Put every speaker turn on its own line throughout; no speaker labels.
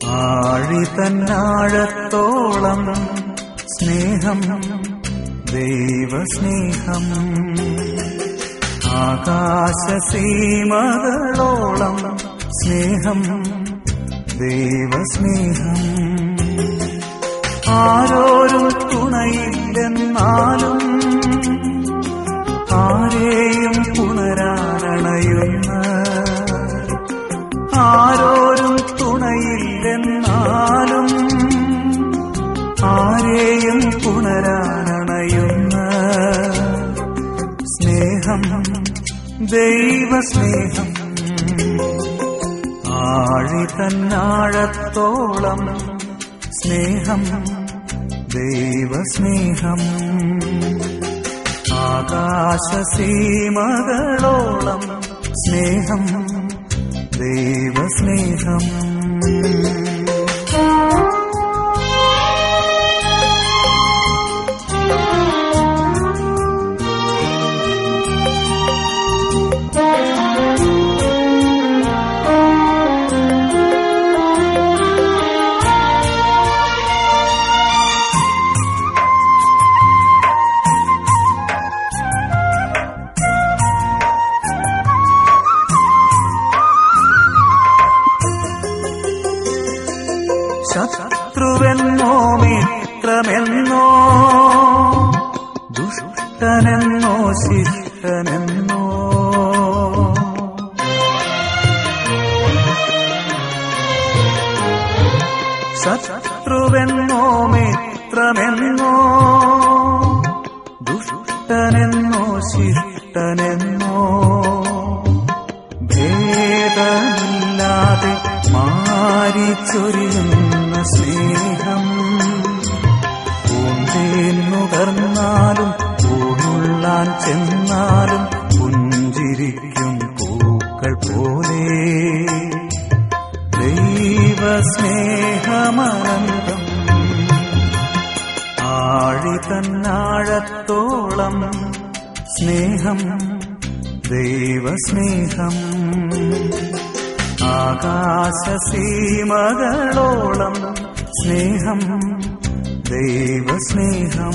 ആഴി തന്നാഴത്തോളം സ്നേഹം ദൈവസ്നേഹം ആകാശസീമകളോളം സ്നേഹം ദൈവസ്നേഹം ആരോരും തുണയില്ലെന്നാലും ആരെയും പുണരാനണയുന്ന ആരോരും തുണയില്ലെന്നാലും ആരെയും പുണരാനണയുന്ന സ്നേഹം ദൈവസ്നേഹം ആഴി തന്നാഴത്തോളം സ്നേഹം ദൈവസ്നേഹം ആകാശസീമകളോളം സ്നേഹം ദൈവസ്നേഹം ശത്രുവെന്നോ മിത്രമെന്നോ ദുഷ്ടനെന്നോ ശിഷ്ടനെന്നോ ശത്രുവെന്നോ മിത്രമെന്നോ ദുഷ്ടനെന്നോ ശിഷ്ടനെന്നോ ഭേദമില്ലാതെ മാറിച്ചൊരിയുന്ന സ്നേഹം പൂന്തേന്നുകർന്നാലും പൂണുള്ളാൻ ചെന്നാലും പുഞ്ചിരിക്കും പൂക്കൾ പോലെ ദൈവസ്നേഹമനന്തം ആഴി തന്നാഴത്തോളം സ്നേഹം ദൈവസ്നേഹം ആകാശസീമകളോളം സ്നേഹം ദൈവസ്നേഹം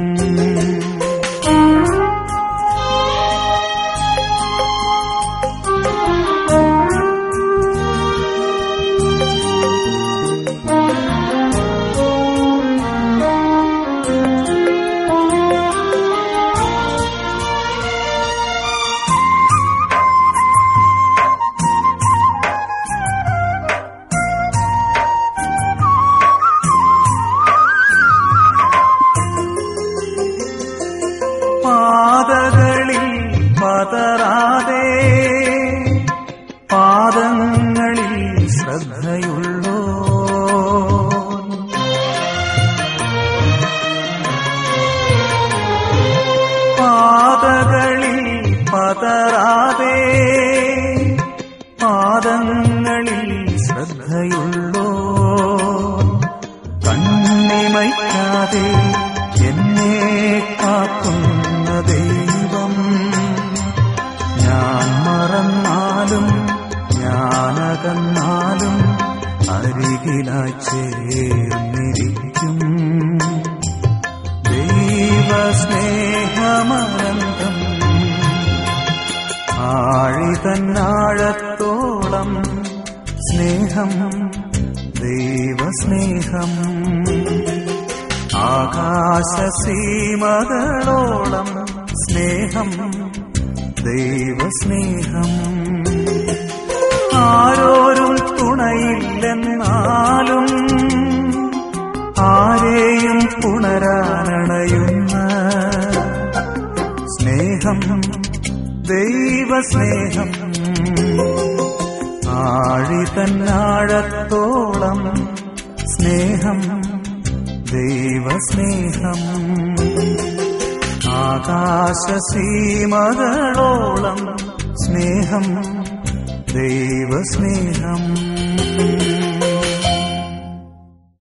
പാതകളിൽ പതറാതെ പാദങ്ങളിൽ ശ്രദ്ധയുള്ളോ പാതകളിൽ പതറാതെ പാദങ്ങളിൽ ശ്രദ്ധയുള്ളോ കണ്ണിമയ്ക്കാതെ എന്നെ കാക്കുന്ന ദൈവം ഞാൻ മറന്നാലും ഞാനകന്നാലും അരികിലായി ചേർന്നിരിക്കും ദൈവസ്നേഹമനന്തം ആഴി തന്നാഴത്തോളം സ്നേഹം ദൈവസ്നേഹം ആകാശസീമകളോളം സ്നേഹം ദൈവസ്നേഹം ആരോരും തുണയില്ലെന്നാലും ആരെയും പുണരാനണയുന്ന സ്നേഹം ദൈവസ്നേഹം ആഴി തന്നാഴത്തോളം സ്നേഹം ദൈവസ്നേഹം ആകാശസീമകളോളം സ്നേഹം ദൈവസ്നേഹം